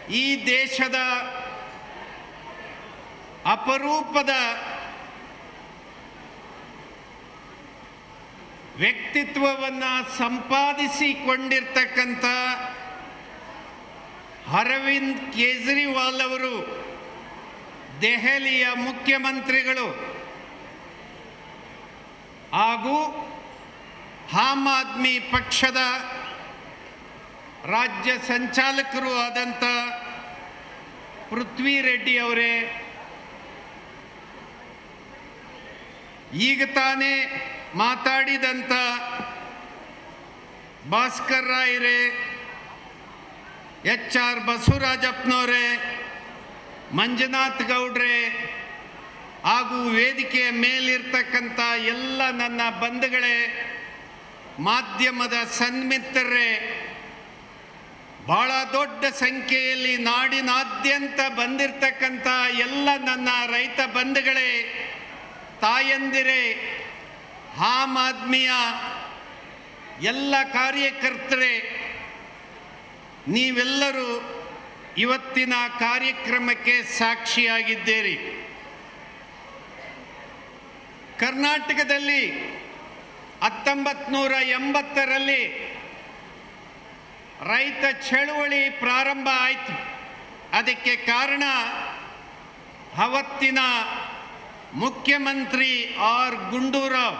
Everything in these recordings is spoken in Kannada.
ಈ ದೇಶದ ಅಪರೂಪದ ವ್ಯಕ್ತಿತ್ವವನ್ನು ಸಂಪಾದಿಸಿಕೊಂಡಿರ್ತಕ್ಕಂಥ ಅರವಿಂದ್ ಕೇಜ್ರಿವಾಲ್ ಅವರು ದೆಹಲಿಯ ಮುಖ್ಯಮಂತ್ರಿಗಳು ಹಾಗೂ ಆಮ್ ಆದ್ಮಿ ಪಕ್ಷದ ರಾಜ್ಯ ಸಂಚಾಲಕರು ಆದಂಥ ಪೃಥ್ವಿ ರೆಡ್ಡಿ ಅವರೇ ಈಗ ತಾನೇ ಮಾತಾಡಿದಂಥ ಭಾಸ್ಕರ್ ರಾಯ್ರೆ ಎಚ್ ಆರ್ ಬಸವರಾಜಪ್ಪನವರೇ ಮಂಜುನಾಥ್ ಗೌಡ್ರೆ ಹಾಗೂ ವೇದಿಕೆಯ ಮೇಲಿರ್ತಕ್ಕಂಥ ಎಲ್ಲ ನನ್ನ ಬಂಧುಗಳೇ ಮಾಧ್ಯಮದ ಸನ್ಮಿತ್ರರೇ ಬಹಳ ದೊಡ್ಡ ಸಂಖ್ಯೆಯಲ್ಲಿ ನಾಡಿನಾದ್ಯಂತ ಬಂದಿರತಕ್ಕಂಥ ಎಲ್ಲ ನನ್ನ ರೈತ ಬಂಧುಗಳೇ ತಾಯಂದಿರೇ ಆಮ್ ಆದ್ಮಿಯ ಎಲ್ಲ ಕಾರ್ಯಕರ್ತರೇ ನೀವೆಲ್ಲರೂ ಇವತ್ತಿನ ಕಾರ್ಯಕ್ರಮಕ್ಕೆ ಸಾಕ್ಷಿಯಾಗಿದ್ದೀರಿ ಕರ್ನಾಟಕದಲ್ಲಿ ಹತ್ತೊಂಬತ್ತು ನೂರ ಎಂಬತ್ತರಲ್ಲಿ ರೈತ ಚಳುವಳಿ ಪ್ರಾರಂಭ ಆಯಿತು ಅದಕ್ಕೆ ಕಾರಣ ಅವತ್ತಿನ ಮುಖ್ಯಮಂತ್ರಿ ಆರ್ ಗುಂಡೂರಾವ್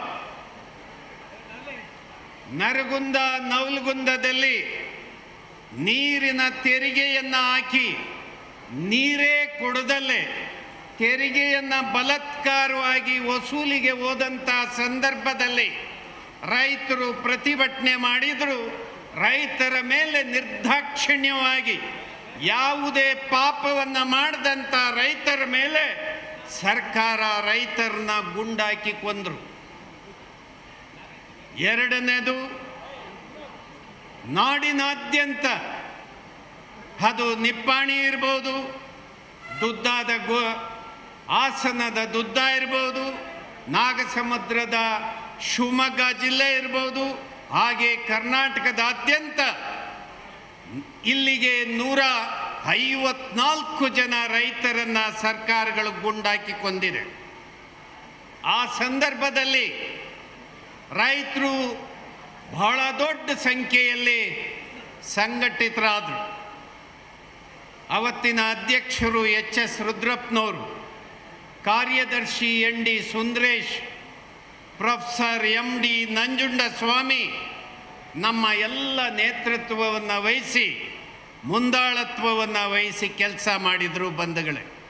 ನರಗುಂದ ನವಲಗುಂದದಲ್ಲಿ ನೀರಿನ ತೆರಿಗೆಯನ್ನು ಹಾಕಿ ನೀರೇ ಕೊಡದಲ್ಲೇ ತೆರಿಗೆಯನ್ನು ಬಲಾತ್ಕಾರವಾಗಿ ವಸೂಲಿಗೆ ಹೋದಂಥ ಸಂದರ್ಭದಲ್ಲಿ ರೈತರು ಪ್ರತಿಭಟನೆ ಮಾಡಿದರು ರೈತರ ಮೇಲೆ ನಿರ್ದಾಕ್ಷಿಣ್ಯವಾಗಿ ಯಾವುದೇ ಪಾಪವನ್ನು ಮಾಡದಂಥ ರೈತರ ಮೇಲೆ ಸರ್ಕಾರ ರೈತರನ್ನ ಗುಂಡಾಕಿ ಕೊಂದರು ಎರಡನೇದು ನಾಡಿನಾದ್ಯಂತ ಅದು ನಿಪ್ಪಾಣಿ ಇರ್ಬೋದು ದುದ್ದಾದ ಗೋ ಹಾಸನದ ದುದ್ದ ಇರ್ಬೋದು ನಾಗಸಮುದ್ರದ ಶಿವಮೊಗ್ಗ ಜಿಲ್ಲೆ ಇರ್ಬೋದು ಹಾಗೆ ಕರ್ನಾಟಕದಾದ್ಯಂತ ಇಲ್ಲಿಗೆ ನೂರ ಐವತ್ನಾಲ್ಕು ಜನ ರೈತರನ್ನ ಸರ್ಕಾರಗಳು ಗುಂಡಾಕಿ ಕೊಂದಿದೆ ಆ ಸಂದರ್ಭದಲ್ಲಿ ರೈತರು ಬಹಳ ದೊಡ್ಡ ಸಂಖ್ಯೆಯಲ್ಲಿ ಸಂಘಟಿತರಾದರು ಅವತ್ತಿನ ಅಧ್ಯಕ್ಷರು ಎಚ್ ಎಸ್ ರುದ್ರಪ್ಪನವರು ಕಾರ್ಯದರ್ಶಿ N D Sundaresh professor M D Nanjunda Swamy ನಮ್ಮ ಎಲ್ಲ ನೇತೃತ್ವವನ್ನು ವಹಿಸಿ ಮುಂದಾಳತ್ವವನ್ನು ವಹಿಸಿ ಕೆಲಸ ಮಾಡಿದರು ಬಂಧುಗಳೇ